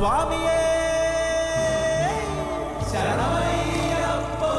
സ്വാമിയേ ശരണമയ്യപ്പോ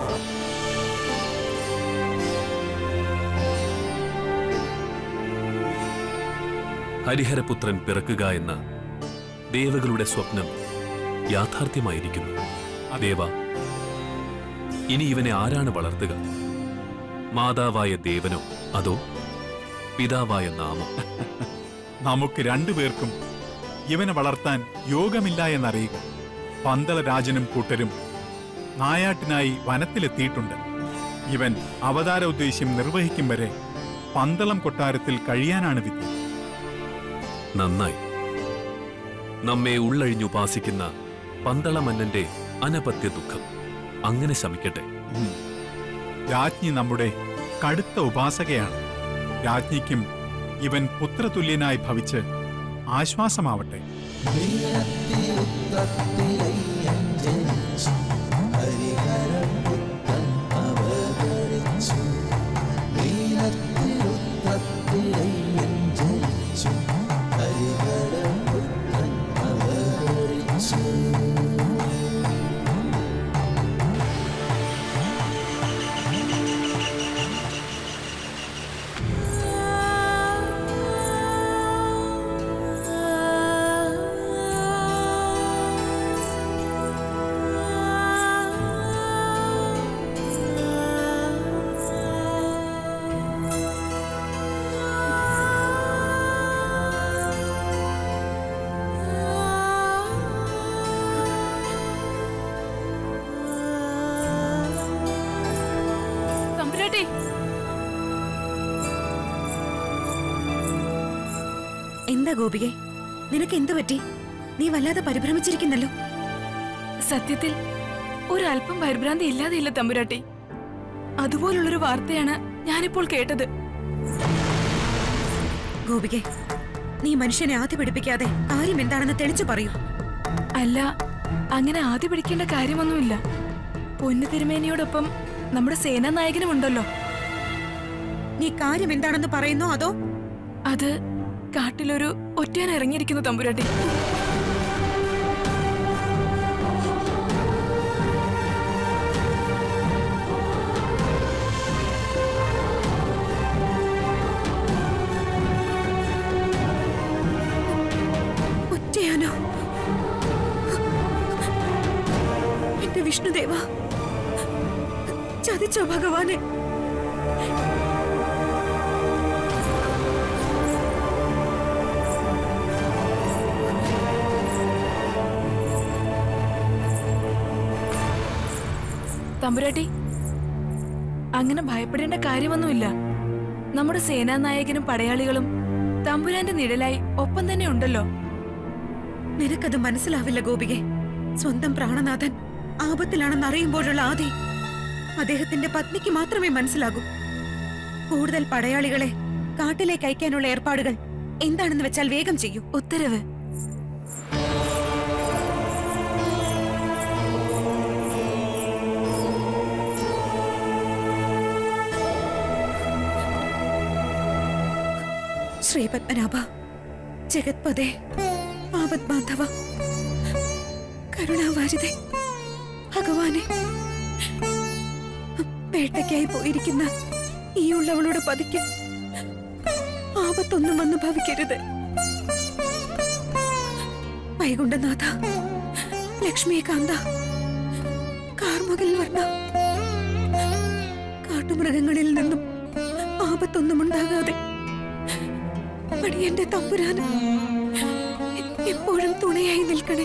ഹരിഹരപുത്രൻ പിറക്കുക എന്ന ദേവകളുടെ സ്വപ്നം യാഥാർത്ഥ്യമായിരിക്കുന്നു ദേവ ഇനി ഇവനെ ആരാണ് വളർത്തുക മാതാവായ ദേവനോ അതോ പിതാവായ നാമോ നമുക്ക് രണ്ടുപേർക്കും ഇവനെ വളർത്താൻ യോഗമില്ല എന്നറിയുക പന്തള രാജനും കൂട്ടരും നായാട്ടിനായി വനത്തിലെത്തിയിട്ടുണ്ട് ഇവൻ അവതാര ഉദ്ദേശ്യം നിർവഹിക്കും വരെ പന്തളം കൊട്ടാരത്തിൽ കഴിയാനാണ് വിധി നന്നായി നമ്മെ ഉള്ളഴിഞ്ഞുപാസിക്കുന്ന പന്തളമന്നന്റെ അനപത്യ ദുഃഖം അങ്ങനെ ശമിക്കട്ടെ രാജ്ഞി നമ്മുടെ കടുത്ത ഉപാസകയാണ് രാജ്ഞിക്കും ഇവൻ പുത്രതുല്യനായി ഭവിച്ച് ആശ്വാസമാവട്ടെ തമ്പുരാട്ടി എന്താ ഗോപികെ നിനക്ക് എന്തു പറ്റി നീ വല്ലാതെ പരിഭ്രമിച്ചിരിക്കുന്നല്ലോ സത്യത്തിൽ ഒരല്പം പരിഭ്രാന്തി ഇല്ലാതെയില്ല തമ്പുരാട്ടി അതുപോലുള്ളൊരു വാർത്തയാണ് ഞാനിപ്പോൾ കേട്ടത് ഗോപികെ നീ മനുഷ്യനെ ആദ്യ പിടിപ്പിക്കാതെ കാര്യം എന്താണെന്ന് തെളിച്ചു പറയൂ അല്ല അങ്ങനെ ആദ്യ പിടിക്കേണ്ട കാര്യമൊന്നുമില്ല പൊന്നു തിരുമേനിയോടൊപ്പം നമ്മുടെ സേനാ നായകനും ഉണ്ടല്ലോ നീ കാര്യം എന്താണെന്ന് പറയുന്നോ അതോ അത് കാട്ടിലൊരു ഒറ്റയാൻ ഇറങ്ങിയിരിക്കുന്നു തമ്പുരാട്ടി ഒറ്റയാനോ എന്റെ വിഷ്ണുദേവ ചതിച്ചോ ഭഗവാനെ തമ്പുരാട്ടി അങ്ങനെ ഭയപ്പെടേണ്ട കാര്യമൊന്നുമില്ല നമ്മുടെ സേനാ നായകനും പടയാളികളും തമ്പുരാന്റെ നിഴലായി ഒപ്പം തന്നെ ഉണ്ടല്ലോ നിനക്കത് മനസ്സിലാവില്ല ഗോപികെ സ്വന്തം പ്രാണനാഥൻ ആപത്തിലാണെന്ന് അറിയുമ്പോഴുള്ള ആദി അദ്ദേഹത്തിന്റെ പത്നിക്ക് മാത്രമേ മനസ്സിലാകൂ കൂടുതൽ പടയാളികളെ കാട്ടിലേക്ക് അയക്കാനുള്ള ഏർപ്പാടുകൾ എന്താണെന്ന് വെച്ചാൽ വേഗം ചെയ്യൂ ഉത്തരവ് ശ്രീപത്മനാഭ ജഗത്പദേ ആപത് ബാന്ധവ കരുണാവാരിതേ ഭഗവാനെ വേട്ടയ്ക്കായി പോയിരിക്കുന്ന ഈ ഉള്ളവളുടെ പതിക്ക് ആപത്തൊന്നും വന്ന് ഭവിക്കരുത് വൈകുണ്ഠനാഥ ലക്ഷ്മികാന്ത കാർമുകിൽ വർണ്ണ കാട്ടുമൃഗങ്ങളിൽ നിന്നും ആപത്തൊന്നും ഉണ്ടാകാതെ അടിയന്റെ തമ്പുരാന് എപ്പോഴും തുണയായി നിൽക്കണേ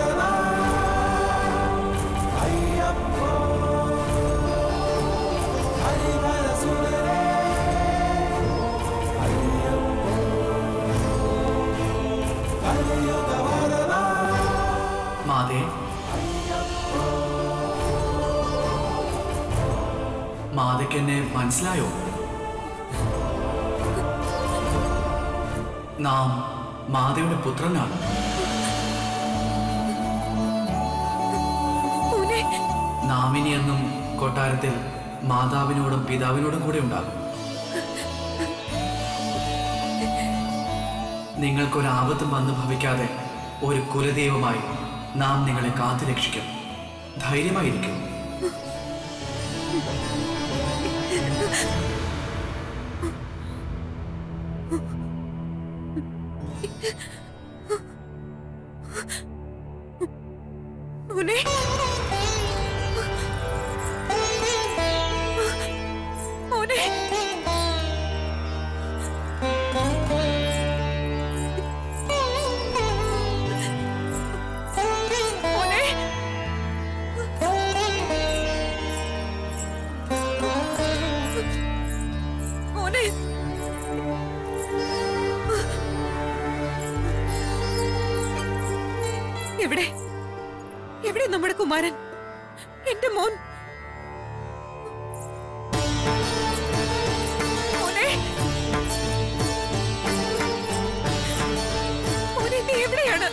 അയ്യപ്പോ മാതയ്ക്ക് എന്നെ മനസ്സിലായോ നാം മാതയുടെ പുത്രനാണ് മോനെ നാം ഇനിയെന്നും കൊട്ടാരത്തിൽ മാതാവിനോടും പിതാവിനോടും കൂടെ ഉണ്ടാകും നിങ്ങൾക്കൊരാപത്തും വന്നു ഭവിക്കാതെ ഒരു കുലദൈവമായി നാം നിങ്ങളെ കാത്തു രക്ഷിക്കും ധൈര്യമായിരിക്കും മോനെ മോനെ മോനെ മോനെ എവിടെ എവിടെ നമ്മുടെ കുമാരൻ എന്റെ മോൻ മോനെ മോനെ നീ എവിടെയാണ്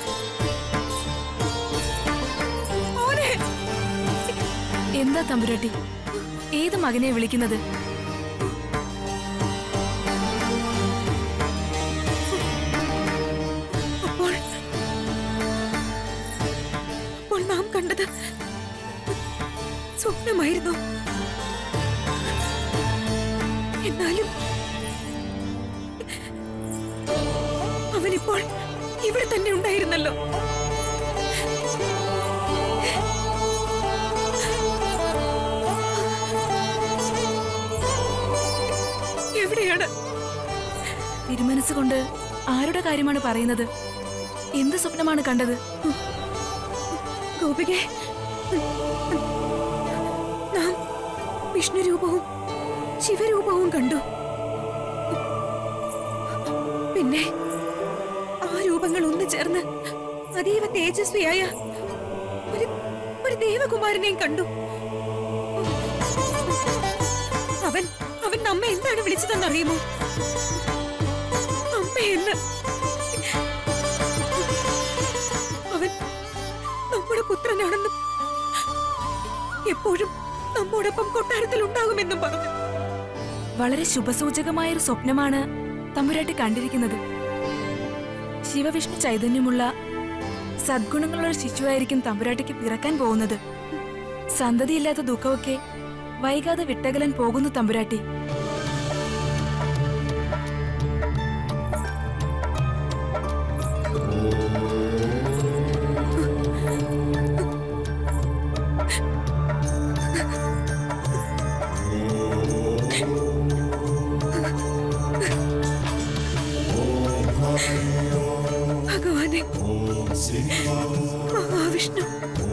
മോനെ എന്താ തമ്പുരാട്ടി ഏത് മകനെ വിളിക്കുന്നത് അപ്പോൾ അപ്പോൾ നാം കണ്ടത് സ്വപ്നമായിരുന്നു എന്നാലും അവനിപ്പോൾ ഇവിടെ തന്നെ ഉണ്ടായിരുന്നല്ലോ എവിടെയാണ് തിരുമനസ്സുകൊണ്ട് ആരുടെ കാര്യമാണ് പറയുന്നത് എന്ത് സ്വപ്നമാണ് കണ്ടത് ഗോപികെ നാം വിഷ്ണുരൂപവും ശിവരൂപവും കണ്ടു പിന്നെ ആ രൂപങ്ങൾ ഒന്നു ചേർന്ന് അതീവ തേജസ്വിയായ ഒരു ഒരു ദേവകുമാരനെയും കണ്ടു അവൻ അവൻ നമ്മെ എന്താണ് വിളിച്ചതെന്നറിയുമോ അമ്മയെന്ന് അവൻ നമ്മുടെ പുത്രനാണെന്നും എപ്പോഴും നമ്മോടൊപ്പം കൊട്ടാരത്തിൽ ഉണ്ടാകുമെന്നും പറഞ്ഞു വളരെ ശുഭസൂചകമായൊരു സ്വപ്നമാണ് തമ്പുരാട്ടി കണ്ടിരിക്കുന്നത് ശിവവിഷ്ണു ചൈതന്യമുള്ള സദ്ഗുണങ്ങളുള്ള ഒരു ശിശുവായിരിക്കും തമ്പുരാട്ടിക്ക് പിറക്കാൻ പോകുന്നത് സന്തതിയില്ലാത്ത ദുഃഖമൊക്കെ വൈകാതെ വിട്ടകലാൻ പോകുന്നു തമ്പുരാട്ടി ഭഗവാനെ മഹാവിഷ്ണു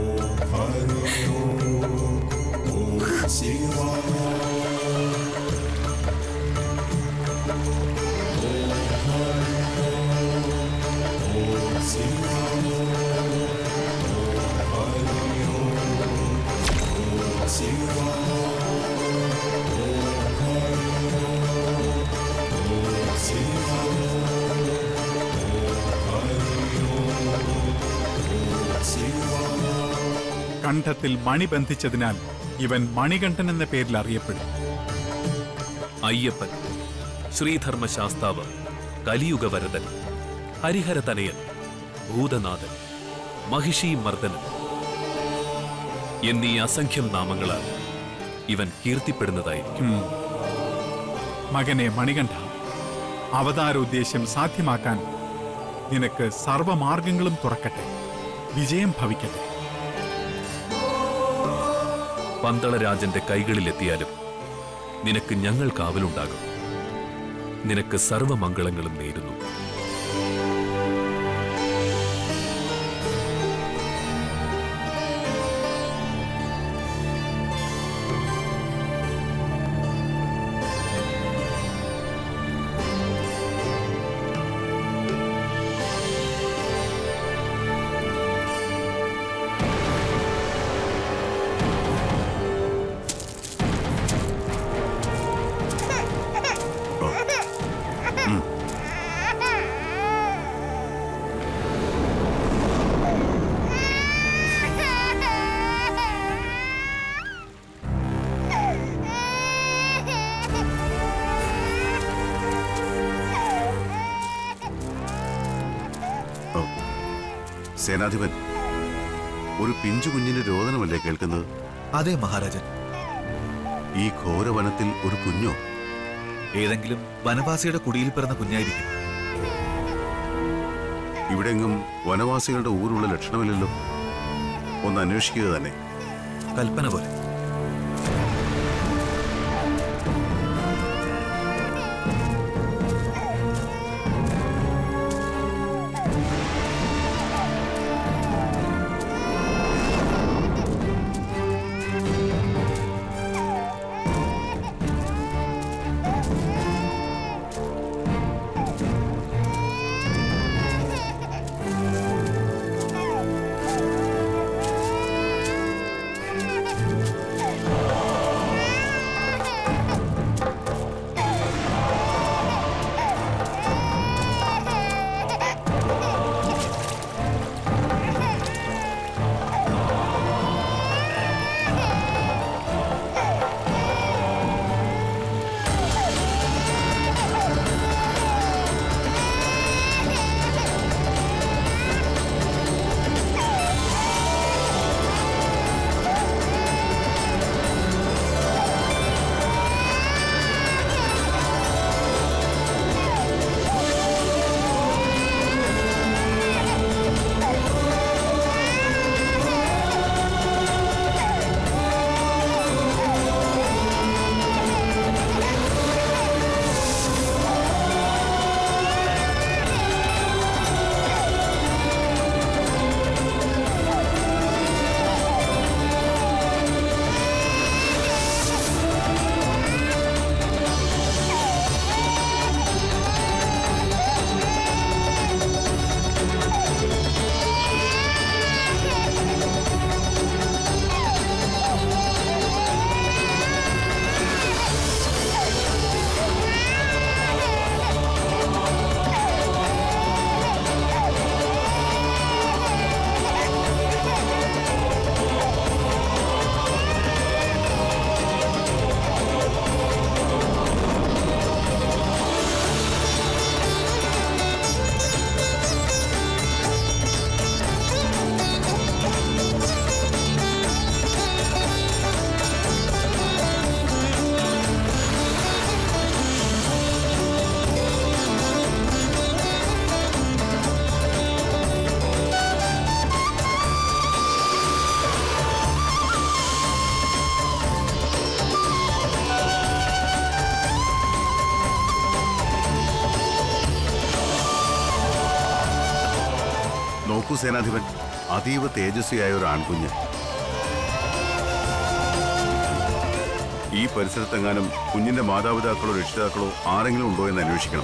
കണ്ഠത്തിൽ മണി ബന്ധിച്ചതിനാൽ ഇവൻ മണികണ്ഠൻ എന്ന പേരിൽ അറിയപ്പെടും അയ്യപ്പൻ ശ്രീധർമ്മശാസ്താവ് കലിയുഗവരദൻ ഹരിഹരതനയൻ ഭൂതനാഥൻ മഹിഷി മർദ്ദനൻ എന്നീ അസംഖ്യം നാമങ്ങളാൽ ഇവൻ കീർത്തിപ്പെടുന്നതായിരിക്കും ഉം. മകനെ മണികണ്ഠ അവതാരോദ്ദേശ്യം സാധ്യമാക്കാൻ നിനക്ക് സർവമാർഗങ്ങളും തുറക്കട്ടെ വിജയം ഭവിക്കട്ടെ പന്തളരാജന്റെ കൈകളിലെത്തിയാലും നിനക്ക് ഞങ്ങൾ കാവലുണ്ടാകും നിനക്ക് സർവമംഗളങ്ങളും നേരുന്നു സേനാധിപൻ ഒരു പിഞ്ചു കുഞ്ഞിന്റെ രോദനമല്ലേ കേൾക്കുന്നത് അതെ മഹാരാജൻ ഈ ഘോരവനത്തിൽ ഒരു കുഞ്ഞോ ഏതെങ്കിലും വനവാസിയുടെ കുടിയിൽ പിറന്ന കുഞ്ഞായിരിക്കും ഇവിടെങ്ങും വനവാസികളുടെ ഊരുള്ള ലക്ഷണമില്ലല്ലോ ഒന്ന് അന്വേഷിക്കുക തന്നെ കൽപ്പന പോലെ നോക്കൂ സേനാധിപൻ അതീവ തേജസ്വിയായ ഒരു ആൺകുഞ്ഞ് ഈ പരിസരത്തെങ്ങാനും കുഞ്ഞിന്റെ മാതാപിതാക്കളോ രക്ഷിതാക്കളോ ആരെങ്കിലും ഉണ്ടോ എന്ന് അന്വേഷിക്കണം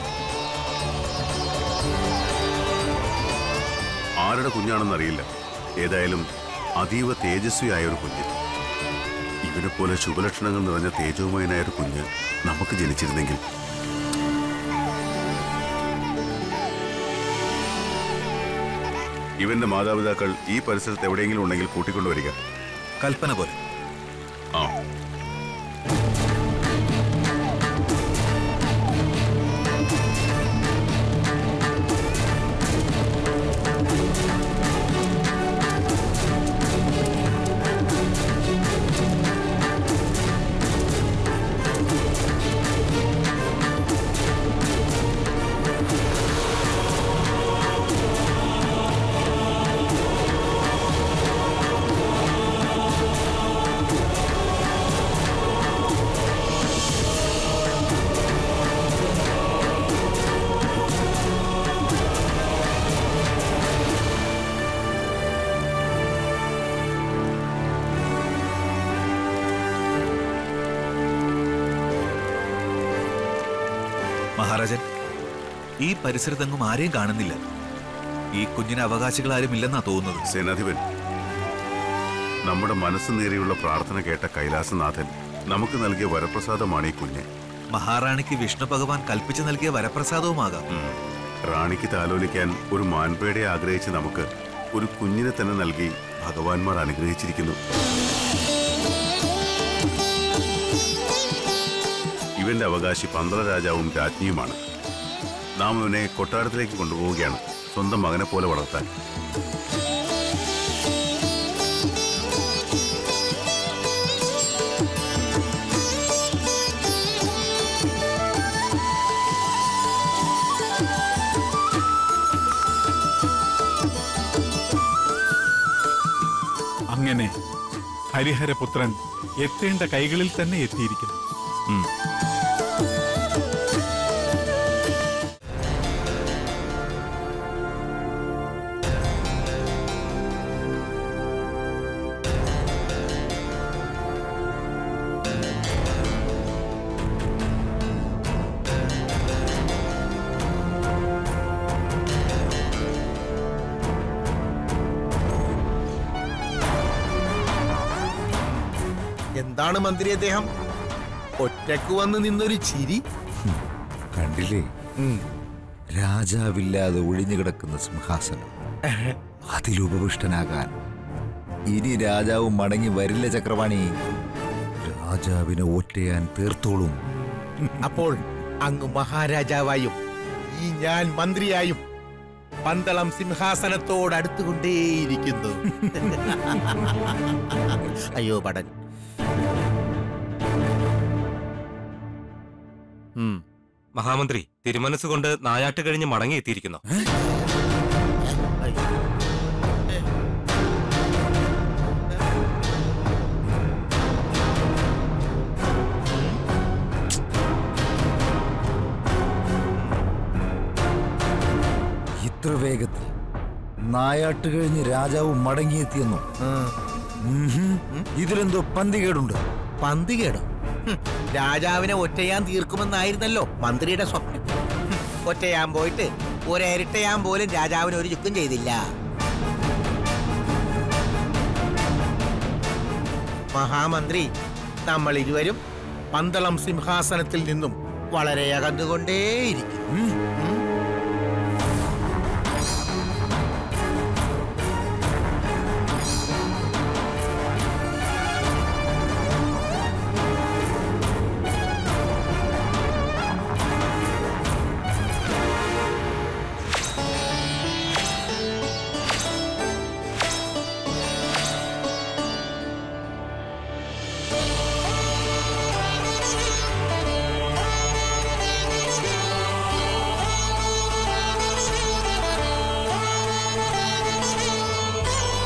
ആരുടെ കുഞ്ഞാണെന്നറിയില്ല ഏതായാലും അതീവ തേജസ്വിയായ ഒരു കുഞ്ഞ് ഇവനെ പോലെ ശുഭലക്ഷണങ്ങൾ നിറഞ്ഞ തേജോമയനായ ഒരു കുഞ്ഞ് നമുക്ക് ജനിച്ചിരുന്നെങ്കിൽ ഇവന്റെ മാതാപിതാക്കൾ ഈ പരിസരത്ത് എവിടെയെങ്കിലും ഉണ്ടെങ്കിൽ കൂട്ടിക്കൊണ്ടുവരിക കൽപ്പന പോലെ ആ മഹാരാജൻ ഈ പരിസരത്തെങ്ങും ആരെയും കാണുന്നില്ല ഈ കുഞ്ഞിന് അവകാശികൾ ആരും ഇല്ലെന്നാ തോന്നുന്നത് സേനാധിപൻ നമ്മുടെ മനസ്സ് നേരെയുള്ള പ്രാർത്ഥന കേട്ട കൈലാസനാഥൻ നമുക്ക് നൽകിയ വരപ്രസാദമാണ് ഈ കുഞ്ഞ് മഹാറാണിക്ക് വിഷ്ണു ഭഗവാൻ കൽപ്പിച്ചു നൽകിയ വരപ്രസാദവുമാകാം ഉം. റാണിക്ക് താലോലിക്കാൻ ഒരു മാൻപേടയെ ആഗ്രഹിച്ച് നമുക്ക് ഒരു കുഞ്ഞിനെ തന്നെ നൽകി ഭഗവാൻമാർ അനുഗ്രഹിച്ചിരിക്കുന്നു ഇവന്റെ അവകാശി പന്തള രാജാവും രാജ്ഞിയുമാണ് നാം ഇവനെ കൊട്ടാരത്തിലേക്ക് കൊണ്ടുപോവുകയാണ് സ്വന്തം മകനെ പോലെ വളർത്താൻ ഹരിഹരപുത്രൻ എത്തേണ്ട കൈകളിൽ തന്നെ എത്തിയിരിക്കുന്നു ഉം. എന്താണ് മന്ത്രി അദ്ദേഹം ഒറ്റക്ക് വന്ന് നിന്നൊരു ചിരി കണ്ടില്ലേ രാജാവില്ലാതെ ഒഴിഞ്ഞു കിടക്കുന്ന സിംഹാസനം അതിലുപവിഷ്ടനാകാൻ ഇനി രാജാവ് മടങ്ങി വരില്ല ചക്രവാണി രാജാവിനെ ഒറ്റയാൻ തീർത്തോളും അപ്പോൾ അങ്ങ് മഹാരാജാവായും ഈ ഞാൻ മന്ത്രിയായും പന്തളം സിംഹാസനത്തോട് അടുത്തുകൊണ്ടേയിരിക്കുന്നു അയ്യോ പടൻ മഹാമന്ത്രി തിരുമനസ്സുകൊണ്ട് നായാട്ട് കഴിഞ്ഞ് മടങ്ങിയെത്തിയിരിക്കുന്നു ഇത്ര വേഗത്തിൽ നായാട്ട് കഴിഞ്ഞ് രാജാവ് മടങ്ങിയെത്തിയെന്നു ഉംഹും. ഇതിലെന്തോ പന്തികേടുണ്ട് പന്തികേടോ ഹും, രാജാവിനെ ഒറ്റയാൻ തീർക്കുമെന്നായിരുന്നല്ലോ മന്ത്രിയുടെ സ്വപ്നം ഹും, ഒറ്റയാൻ പോയിട്ട് ഒരിരട്ടയാൻ പോലും രാജാവിന് ഒരു ചുക്കും ചെയ്തില്ല മഹാമന്ത്രി നമ്മൾ ഇരുവരും പന്തളം സിംഹാസനത്തിൽ നിന്നും വളരെ അകന്നുകൊണ്ടേയിരിക്കും ഉം.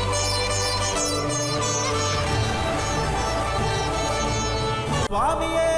സ്വാമിയേ